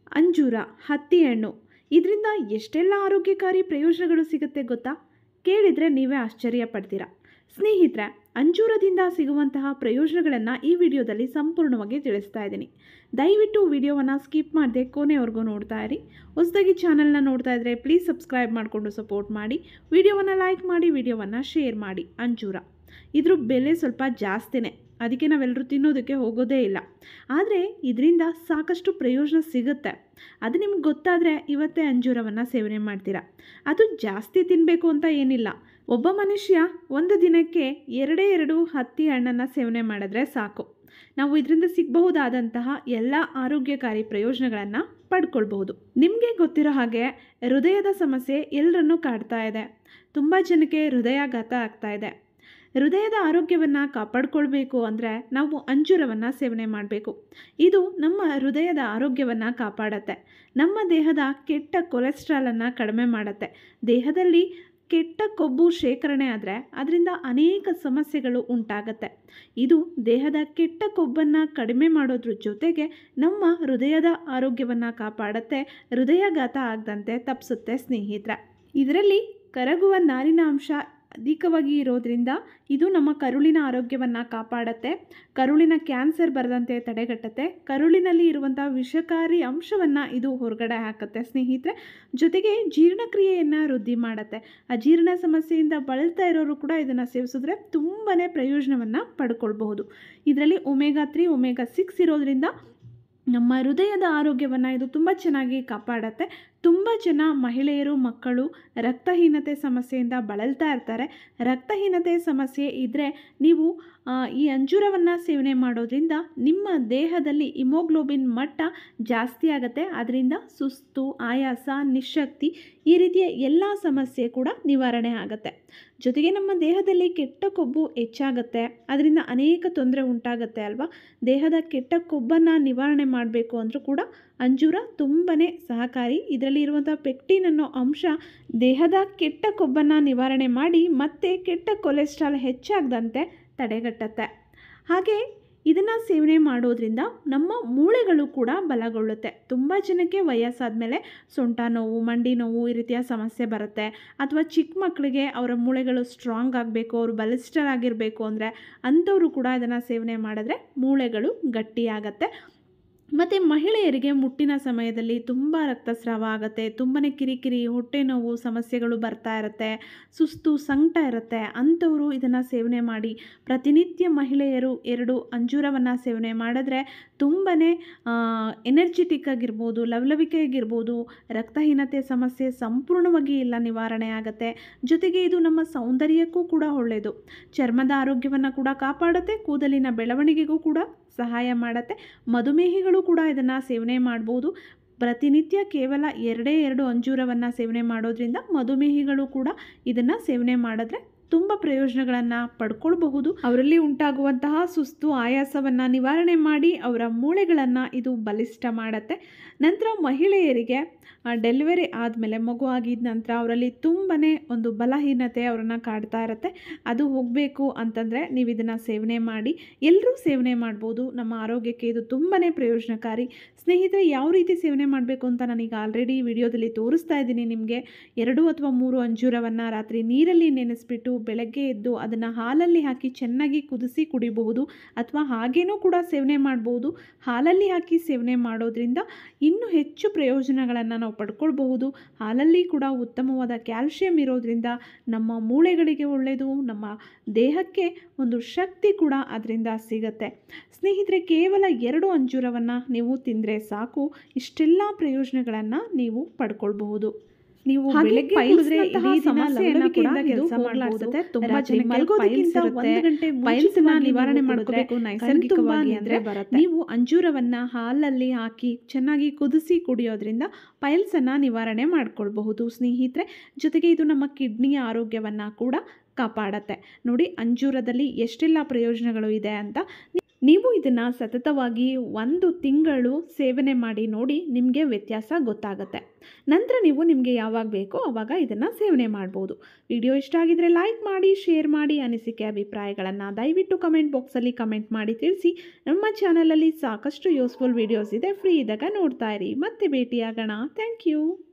ಅಂಜೂರ ಹತ್ತಿ ಹಣ್ಣು ಇದರಿಂದ ಎಷ್ಟೆಲ್ಲ ಆರೋಗ್ಯಕಾರಿ ಪ್ರಯೋಜನಗಳು ಸಿಗುತ್ತೆ ಗೊತ್ತಾ ಕೇಳಿದರೆ ನೀವೇ ಆಶ್ಚರ್ಯ ಪಡ್ತೀರಾ ಸ್ನೇಹಿತರೆ ಅಂಜೂರದಿಂದ ಸಿಗುವಂತಹ ಪ್ರಯೋಜನಗಳನ್ನು ಈ ವಿಡಿಯೋದಲ್ಲಿ ಸಂಪೂರ್ಣವಾಗಿ ತಿಳಿಸ್ತಾ ಇದ್ದೀನಿ ದಯವಿಟ್ಟು ವಿಡಿಯೋವನ್ನು ಸ್ಕಿಪ್ ಮಾಡದೆ ಕೊನೆವರೆಗೂ ನೋಡ್ತಾ ಇರಿ ಹೊಸದಾಗಿ ಚಾನಲ್ನ ನೋಡ್ತಾ ಇದ್ದರೆ ಪ್ಲೀಸ್ ಸಬ್ಸ್ಕ್ರೈಬ್ ಮಾಡಿಕೊಂಡು ಸಪೋರ್ಟ್ ಮಾಡಿ ವಿಡಿಯೋವನ್ನು ಲೈಕ್ ಮಾಡಿ ವಿಡಿಯೋವನ್ನು ಶೇರ್ ಮಾಡಿ ಅಂಜೂರ ಇದ್ರ ಬೆಲೆ ಸ್ವಲ್ಪ ಜಾಸ್ತಿನೇ ಅದಕ್ಕೆ ನಾವೆಲ್ಲರೂ ತಿನ್ನೋದಕ್ಕೆ ಹೋಗೋದೇ ಇಲ್ಲ ಆದರೆ ಇದರಿಂದ ಸಾಕಷ್ಟು ಪ್ರಯೋಜನ ಸಿಗುತ್ತೆ ಅದು ನಿಮ್ಗೆ ಗೊತ್ತಾದರೆ ಇವತ್ತೇ ಅಂಜೂರವನ್ನು ಸೇವನೆ ಮಾಡ್ತೀರಾ ಅದು ಜಾಸ್ತಿ ತಿನ್ನಬೇಕು ಅಂತ ಏನಿಲ್ಲ ಒಬ್ಬ ಮನುಷ್ಯ ಒಂದು ದಿನಕ್ಕೆ ಎರಡೇ ಎರಡು ಹತ್ತಿ ಹಣ್ಣನ್ನು ಸೇವನೆ ಮಾಡಿದ್ರೆ ಸಾಕು ನಾವು ಇದರಿಂದ ಸಿಗಬಹುದಾದಂತಹ ಎಲ್ಲ ಆರೋಗ್ಯಕಾರಿ ಪ್ರಯೋಜನಗಳನ್ನು ಪಡ್ಕೊಳ್ಬಹುದು ನಿಮಗೆ ಗೊತ್ತಿರೋ ಹಾಗೆ ಹೃದಯದ ಸಮಸ್ಯೆ ಎಲ್ಲರನ್ನೂ ಕಾಡ್ತಾ ಇದೆ ತುಂಬ ಜನಕ್ಕೆ ಹೃದಯಾಘಾತ ಆಗ್ತಾ ಇದೆ ಹೃದಯದ ಆರೋಗ್ಯವನ್ನು ಕಾಪಾಡ್ಕೊಳ್ಬೇಕು ಅಂದರೆ ನಾವು ಅಂಜೂರವನ್ನು ಸೇವನೆ ಮಾಡಬೇಕು ಇದು ನಮ್ಮ ಹೃದಯದ ಆರೋಗ್ಯವನ್ನು ಕಾಪಾಡತ್ತೆ ನಮ್ಮ ದೇಹದ ಕೆಟ್ಟ ಕೊಲೆಸ್ಟ್ರಾಲನ್ನು ಕಡಿಮೆ ಮಾಡುತ್ತೆ ದೇಹದಲ್ಲಿ ಕೆಟ್ಟ ಕೊಬ್ಬು ಶೇಖರಣೆ ಆದರೆ ಅದರಿಂದ ಅನೇಕ ಸಮಸ್ಯೆಗಳು ಉಂಟಾಗತ್ತೆ ಇದು ದೇಹದ ಕೆಟ್ಟ ಕೊಬ್ಬನ್ನು ಕಡಿಮೆ ಮಾಡೋದ್ರ ಜೊತೆಗೆ ನಮ್ಮ ಹೃದಯದ ಆರೋಗ್ಯವನ್ನು ಕಾಪಾಡುತ್ತೆ ಹೃದಯಾಘಾತ ಆಗದಂತೆ ತಪ್ಪಿಸುತ್ತೆ ಸ್ನೇಹಿತರೆ ಇದರಲ್ಲಿ ಕರಗುವ ನಾರಿನ ಅಂಶ ಅಧಿಕವಾಗಿ ಇರೋದ್ರಿಂದ ಇದು ನಮ್ಮ ಕರುಳಿನ ಆರೋಗ್ಯವನ್ನು ಕಾಪಾಡುತ್ತೆ ಕರುಳಿನ ಕ್ಯಾನ್ಸರ್ ಬರದಂತೆ ತಡೆಗಟ್ಟುತ್ತೆ ಕರುಳಿನಲ್ಲಿ ಇರುವಂಥ ವಿಷಕಾರಿ ಅಂಶವನ್ನು ಇದು ಹೊರಗಡೆ ಹಾಕುತ್ತೆ ಸ್ನೇಹಿತರೆ ಜೊತೆಗೆ ಜೀರ್ಣಕ್ರಿಯೆಯನ್ನು ವೃದ್ಧಿ ಮಾಡುತ್ತೆ ಅಜೀರ್ಣ ಸಮಸ್ಯೆಯಿಂದ ಬಳಲ್ತಾ ಇರೋರು ಕೂಡ ಇದನ್ನು ಸೇವಿಸಿದ್ರೆ ತುಂಬಾ ಪ್ರಯೋಜನವನ್ನು ಪಡ್ಕೊಳ್ಬಹುದು ಇದರಲ್ಲಿ ಒಮೆಗಾ ತ್ರೀ ಒಮೆಗಾ ಸಿಕ್ಸ್ ಇರೋದ್ರಿಂದ ನಮ್ಮ ಹೃದಯದ ಆರೋಗ್ಯವನ್ನು ಇದು ತುಂಬ ಚೆನ್ನಾಗಿ ಕಾಪಾಡತ್ತೆ ತುಂಬ ಜನ ಮಹಿಳೆಯರು ಮಕ್ಕಳು ರಕ್ತಹೀನತೆ ಸಮಸ್ಯೆಯಿಂದ ಬಳಲ್ತಾ ಇರ್ತಾರೆ ರಕ್ತಹೀನತೆ ಸಮಸ್ಯೆ ಇದ್ದರೆ ನೀವು ಈ ಅಂಜೂರವನ್ನು ಸೇವನೆ ಮಾಡೋದ್ರಿಂದ ನಿಮ್ಮ ದೇಹದಲ್ಲಿ ಇಮೋಗ್ಲೋಬಿನ್ ಮಟ್ಟ ಜಾಸ್ತಿ ಆಗುತ್ತೆ ಅದರಿಂದ ಸುಸ್ತು ಆಯಾಸ ನಿಶಕ್ತಿ ಈ ರೀತಿಯ ಎಲ್ಲ ಸಮಸ್ಯೆ ಕೂಡ ನಿವಾರಣೆ ಆಗುತ್ತೆ ಜೊತೆಗೆ ನಮ್ಮ ದೇಹದಲ್ಲಿ ಕೆಟ್ಟ ಕೊಬ್ಬು ಹೆಚ್ಚಾಗುತ್ತೆ ಅದರಿಂದ ಅನೇಕ ತೊಂದರೆ ಉಂಟಾಗುತ್ತೆ ಅಲ್ವಾ ದೇಹದ ಕೆಟ್ಟ ಕೊಬ್ಬನ್ನು ನಿವಾರಣೆ ಮಾಡಬೇಕು ಅಂದರೂ ಕೂಡ ಅಂಜೂರ ತುಂಬಾ ಸಹಕಾರಿ ಇದರಲ್ಲಿ ಇರುವಂಥ ಪೆಕ್ಟಿನ್ ಅನ್ನೋ ಅಂಶ ದೇಹದ ಕೆಟ್ಟ ಕೊಬ್ಬನ್ನು ನಿವಾರಣೆ ಮಾಡಿ ಮತ್ತೆ ಕೆಟ್ಟ ಕೊಲೆಸ್ಟ್ರಾಲ್ ಹೆಚ್ಚಾಗದಂತೆ ತಡೆಗಟ್ಟುತ್ತೆ ಹಾಗೆ ಇದನ್ನು ಸೇವನೆ ಮಾಡೋದ್ರಿಂದ ನಮ್ಮ ಮೂಳೆಗಳು ಕೂಡ ಬಲಗೊಳ್ಳುತ್ತೆ ತುಂಬ ಜನಕ್ಕೆ ವಯಸ್ಸಾದ ಮೇಲೆ ಸೊಂಟ ನೋವು ಮಂಡಿ ನೋವು ಈ ರೀತಿಯ ಸಮಸ್ಯೆ ಬರುತ್ತೆ ಅಥವಾ ಚಿಕ್ಕ ಮಕ್ಕಳಿಗೆ ಅವರ ಮೂಳೆಗಳು ಸ್ಟ್ರಾಂಗ್ ಆಗಬೇಕು ಅವರು ಬಲಿಷ್ಠರ್ ಆಗಿರಬೇಕು ಅಂದರೆ ಅಂಥವರು ಕೂಡ ಇದನ್ನು ಸೇವನೆ ಮಾಡಿದ್ರೆ ಮೂಳೆಗಳು ಗಟ್ಟಿಯಾಗತ್ತೆ ಮತ್ತು ಮಹಿಳೆಯರಿಗೆ ಮುಟ್ಟಿನ ಸಮಯದಲ್ಲಿ ತುಂಬ ರಕ್ತಸ್ರಾವ ಆಗುತ್ತೆ ತುಂಬಾ ಕಿರಿಕಿರಿ ಹೊಟ್ಟೆ ನೋವು ಸಮಸ್ಯೆಗಳು ಬರ್ತಾ ಇರುತ್ತೆ ಸುಸ್ತು ಸಂಕಟ ಇರುತ್ತೆ ಅಂಥವರು ಇದನ್ನು ಸೇವನೆ ಮಾಡಿ ಪ್ರತಿನಿತ್ಯ ಮಹಿಳೆಯರು ಎರಡು ಅಂಜೂರವನ್ನು ಸೇವನೆ ಮಾಡಿದ್ರೆ ತುಂಬಾ ಎನರ್ಜೆಟಿಕ್ ಆಗಿರ್ಬೋದು ಲವಲವಿಕೆ ಆಗಿರ್ಬೋದು ರಕ್ತಹೀನತೆ ಸಮಸ್ಯೆ ಸಂಪೂರ್ಣವಾಗಿ ಇಲ್ಲ ನಿವಾರಣೆ ಆಗುತ್ತೆ ಜೊತೆಗೆ ಇದು ನಮ್ಮ ಸೌಂದರ್ಯಕ್ಕೂ ಕೂಡ ಒಳ್ಳೆಯದು ಚರ್ಮದ ಆರೋಗ್ಯವನ್ನು ಕೂಡ ಕಾಪಾಡುತ್ತೆ ಕೂದಲಿನ ಬೆಳವಣಿಗೆಗೂ ಕೂಡ ಸಹಾಯ ಮಾಡುತ್ತೆ ಮಧುಮೇಹಿಗಳು ಕೂಡ ಇದನ್ನು ಸೇವನೆ ಮಾಡ್ಬೋದು ಪ್ರತಿನಿತ್ಯ ಕೇವಲ ಎರಡೇ ಎರಡು ಅಂಜೂರವನ್ನು ಸೇವನೆ ಮಾಡೋದ್ರಿಂದ ಮಧುಮೇಹಿಗಳು ಕೂಡ ಇದನ್ನು ಸೇವನೆ ಮಾಡಿದ್ರೆ ತುಂಬ ಪ್ರಯೋಜನಗಳನ್ನು ಪಡ್ಕೊಳ್ಬಹುದು ಅವರಲ್ಲಿ ಉಂಟಾಗುವಂತಹ ಸುಸ್ತು ಆಯಾಸವನ್ನು ನಿವಾರಣೆ ಮಾಡಿ ಅವರ ಮೂಳೆಗಳನ್ನು ಇದು ಬಲಿಷ್ಠ ಮಾಡುತ್ತೆ ನಂತರ ಮಹಿಳೆಯರಿಗೆ ಡೆಲಿವರಿ ಆದಮೇಲೆ ಮಗು ಆಗಿದ ನಂತರ ಅವರಲ್ಲಿ ತುಂಬಾ ಒಂದು ಬಲಹೀನತೆ ಅವರನ್ನು ಕಾಡ್ತಾ ಇರುತ್ತೆ ಅದು ಹೋಗಬೇಕು ಅಂತಂದರೆ ನೀವು ಇದನ್ನು ಸೇವನೆ ಮಾಡಿ ಎಲ್ಲರೂ ಸೇವನೆ ಮಾಡ್ಬೋದು ನಮ್ಮ ಆರೋಗ್ಯಕ್ಕೆ ಇದು ತುಂಬಾ ಪ್ರಯೋಜನಕಾರಿ ಸ್ನೇಹಿತರೆ ಯಾವ ರೀತಿ ಸೇವನೆ ಮಾಡಬೇಕು ಅಂತ ನಾನೀಗ ಆಲ್ರೆಡಿ ವಿಡಿಯೋದಲ್ಲಿ ತೋರಿಸ್ತಾ ಇದ್ದೀನಿ ನಿಮಗೆ ಎರಡು ಅಥವಾ ಮೂರು ಅಂಜೂರವನ್ನು ರಾತ್ರಿ ನೀರಲ್ಲಿ ನೆನೆಸ್ಬಿಟ್ಟು ಬೆಳಗ್ಗೆ ಎದ್ದು ಅದನ್ನು ಹಾಲಲ್ಲಿ ಹಾಕಿ ಚೆನ್ನಾಗಿ ಕುದಿಸಿ ಕುಡಿಬಹುದು ಅಥವಾ ಹಾಗೇನೂ ಕೂಡ ಸೇವನೆ ಮಾಡ್ಬೋದು ಹಾಲಲ್ಲಿ ಹಾಕಿ ಸೇವನೆ ಮಾಡೋದ್ರಿಂದ ಇನ್ನೂ ಹೆಚ್ಚು ಪ್ರಯೋಜನಗಳನ್ನು ನಾವು ಪಡ್ಕೊಳ್ಬಹುದು ಹಾಲಲ್ಲಿ ಕೂಡ ಉತ್ತಮವಾದ ಕ್ಯಾಲ್ಶಿಯಂ ಇರೋದ್ರಿಂದ ನಮ್ಮ ಮೂಳೆಗಳಿಗೆ ಒಳ್ಳೆಯದು ನಮ್ಮ ದೇಹಕ್ಕೆ ಒಂದು ಶಕ್ತಿ ಕೂಡ ಅದರಿಂದ ಸಿಗತ್ತೆ ಸ್ನೇಹಿತರೆ ಕೇವಲ ಎರಡು ಅಂಜೂರವನ್ನು ನೀವು ತಿಂದರೆ ಸಾಕು ಇಷ್ಟೆಲ್ಲ ಪ್ರಯೋಜನಗಳನ್ನು ನೀವು ಪಡ್ಕೊಳ್ಬಹುದು ನೀವು ಬೆಳಗ್ಗೆ ಕುಡಿದ್ರೆ ಇಡೀ ದಿನ ಲವಲವಿಕೆಯಿಂದ ಕೆಲಸ ಮಾಡಬಹುದು ತುಂಬಾ ಜನ ಮಲಗೋದಕ್ಕಿಂತ ಒಂದು ಗಂಟೆ ಪೈಲ್ಸ್ ನಿವಾರಣೆ ಮಾಡ್ಕೋಬೇಕು ನೈಸರ್ಗಿಕವಾಗಿ ಅಂದ್ರೆ ಬರುತ್ತೆ ನೀವು ಅಂಜೂರವನ್ನ ಹಾಲಲ್ಲಿ ಹಾಕಿ ಚೆನ್ನಾಗಿ ಕುದಿಸಿ ಕುಡಿಯೋದ್ರಿಂದ ಪೈಲ್ಸ್ ಅನ್ನ ನಿವಾರಣೆ ಮಾಡ್ಕೊಳ್ಬಹುದು ಸ್ನೇಹಿತರೆ ಜೊತೆಗೆ ಇದು ನಮ್ಮ ಕಿಡ್ನಿಯ ಆರೋಗ್ಯವನ್ನ ಕೂಡ ಕಾಪಾಡತ್ತೆ ನೋಡಿ ಅಂಜೂರದಲ್ಲಿ ಎಷ್ಟೆಲ್ಲ ಪ್ರಯೋಜನಗಳು ಇದೆ ಅಂತ ನೀವು ಇದನ್ನು ಸತತವಾಗಿ ಒಂದು ತಿಂಗಳು ಸೇವನೆ ಮಾಡಿ ನೋಡಿ ನಿಮಗೆ ವ್ಯತ್ಯಾಸ ಗೊತ್ತಾಗುತ್ತೆ ನಂತರ ನೀವು ನಿಮಗೆ ಯಾವಾಗ ಬೇಕೋ ಆವಾಗ ಇದನ್ನು ಸೇವನೆ ಮಾಡ್ಬೋದು ವಿಡಿಯೋ ಇಷ್ಟ ಆಗಿದರೆ ಲೈಕ್ ಮಾಡಿ ಶೇರ್ ಮಾಡಿ ಅನಿಸಿಕೆ ಅಭಿಪ್ರಾಯಗಳನ್ನು ದಯವಿಟ್ಟು ಕಮೆಂಟ್ ಬಾಕ್ಸಲ್ಲಿ ಕಮೆಂಟ್ ಮಾಡಿ ತಿಳಿಸಿ ನಮ್ಮ ಚಾನಲಲ್ಲಿ ಸಾಕಷ್ಟು ಯೂಸ್ಫುಲ್ ವಿಡಿಯೋಸ್ ಇದೆ ಫ್ರೀ ಇದ್ದಾಗ ನೋಡ್ತಾ ಇರಿ ಮತ್ತೆ ಭೇಟಿಯಾಗೋಣ ಥ್ಯಾಂಕ್ ಯು